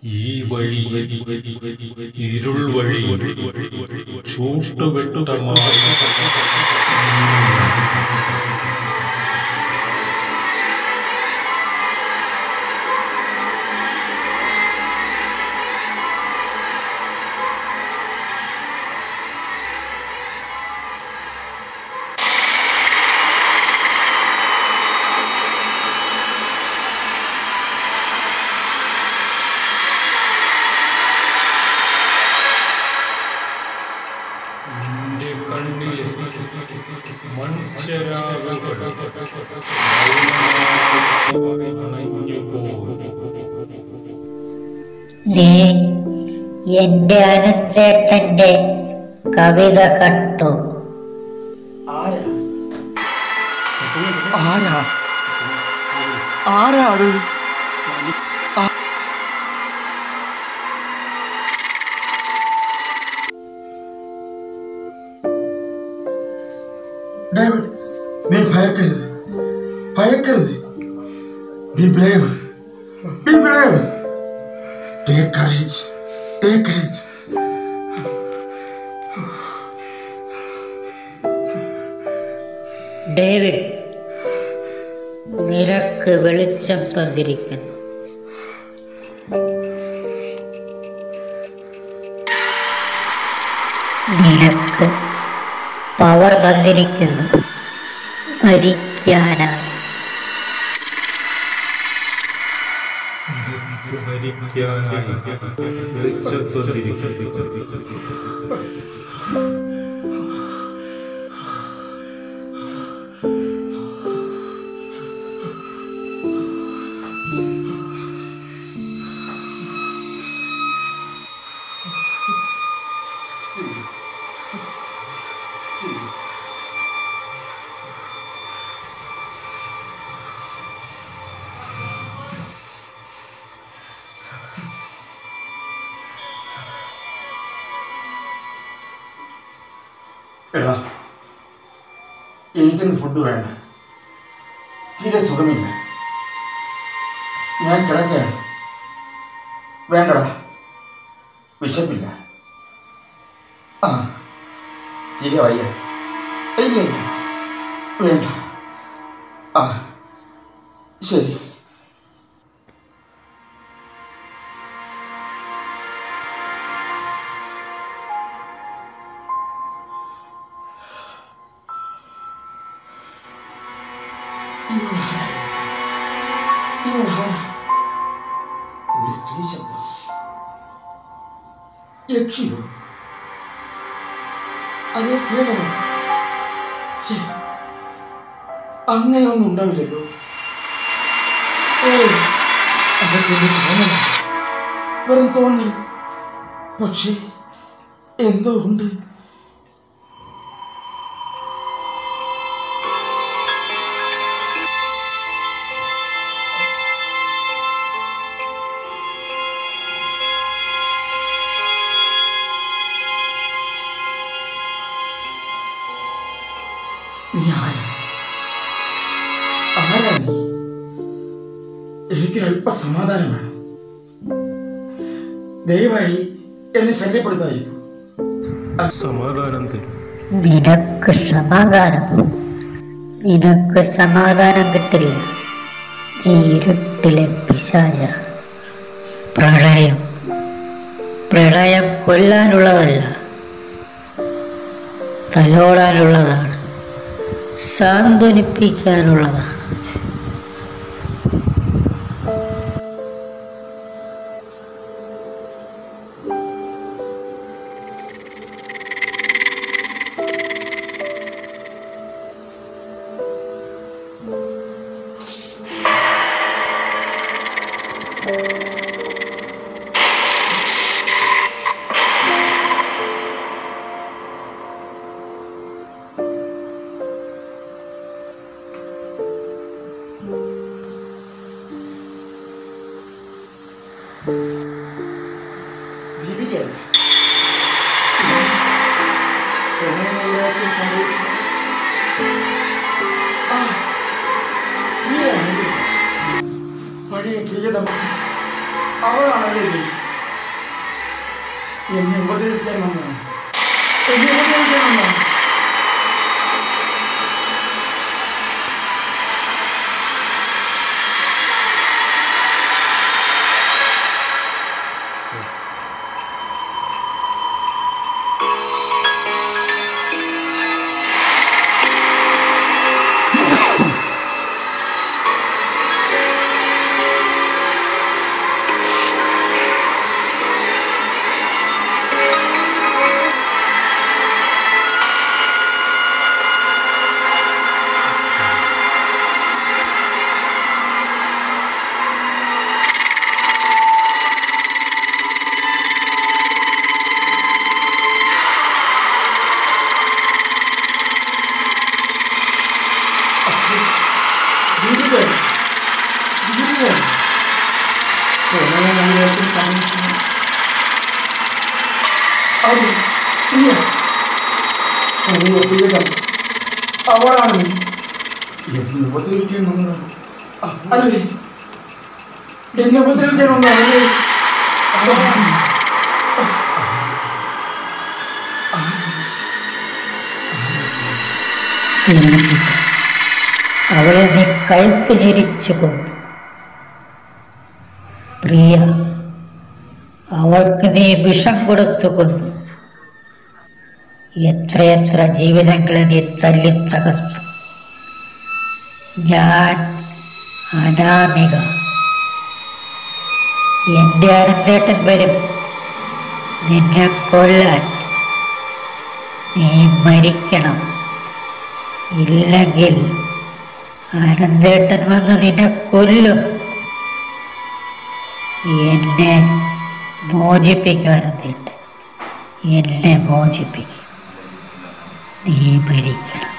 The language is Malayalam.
ഈ വഴി ഇരുൾ വഴി ചൂട്ടുവെട്ടമായി എന്റെ കണ്ണിൽ മൺചരാവുകൾ മൗനമായി അണഞ്ഞുപോകും നീ എന്റെ അനന്തേട്ടന്റെ കവിത കണ്ടു ആരാ ആരാ ആരാ അത് ഡേവിഡ് നീ ഭയക്കരുത് ഭയക്കരുത് be brave be brave take courage take courage David നിനക്ക് വെളിച്ചം തന്നിരിക്കുന്നു നിനക്ക് പവർ തന്നിരിക്കുന്നു മരിക്കാനായി മരിക്കാനായി വെളിച്ചത്തൊന്നിരിക്കുന്നു എടാ എനിക്കൊന്ന് ഫുഡ് വേണ്ട തീരെ സുഖമില്ല ഞാൻ കിടക്കുകയാണ് വേണ്ടടാ വിശപ്പില്ല ആ തീരെ വയ്യ ഇല്ല ഇല്ല വേണ്ട ആ ശരി ഇവളാരാ? ഇവളാരാ? ഒരു സ്ത്രീ ശബ്ദം യക്ഷിയോ അതേ പ്രേതമോ ശ്ശേ, അങ്ങനെയൊന്നും ഉണ്ടാവില്ലല്ലോ ഓ അതൊക്കെ എന്റെ തോന്നല വെറും തോന്നൽ പക്ഷേ എന്തോ ഉണ്ട് നീ ആരാ ആരാ നീ എനിക്ക് അല്പ സമാധാനം വേണം ദയവായി എന്നെ ശല്യപ്പെടുത്തായിരിക്കും സമാധാനം തരും നിനക്ക് സമാധാനം നിനക്ക് സമാധാനം കിട്ടില്ല നീ ഇരുട്ടിലെ പിശാച പ്രളയം പ്രളയം കൊല്ലാനുള്ളതല്ല തലോടാനുള്ളതാണ് സാന്ത്വനിപ്പിക്കാനുള്ളതാണ് ദീപികയല്ല പ്രണയ നൈരാശ്യം സംഭവിച്ചു ആ പ്രിയരാണല്ലേ പഴയ പ്രിയതമ അവളാണല്ലേ ഇത് എന്നെ ഉപദ്രവിക്കാൻ വന്നതാണ് എന്നെ ഉപദ്രവിക്കാൻ വന്നതാണ് ദീപിക ദീപിക പ്രണയം അന്വേഷണം സമ്മതിച്ചു അതെ പ്രിയ പ്രിയ പ്രിയത അവളാണ് എന്നെ ഉപദ്രവിക്കാൻ വന്നതാണ് അ- അല്ലേ എന്നെ ഉപദ്രവിക്കാൻ വന്നതാണല്ലേ അവളാണ് ദീപിക അവളെ നീ കഴുത്ത് ഞെരിച്ചു കൊന്നു പ്രിയ അവൾക്ക് നീ വിഷം കൊടുത്തു കൊന്നു എത്രയെത്ര ജീവിതങ്ങളെ നീ തല്ലി തകർത്തു ഞാൻ അനാമിക എൻ്റെ അനന്തേട്ടൻ വരും നിന്നെ കൊല്ലാൻ നീ മരിക്കണം ഇല്ലെങ്കിൽ അനന്തേട്ടൻ വന്ന് നിന്നെ കൊല്ലും എന്നെ മോചിപ്പിക്കും അനന്തേട്ടൻ എന്നെ മോചിപ്പിക്കും നീ മരിക്കണം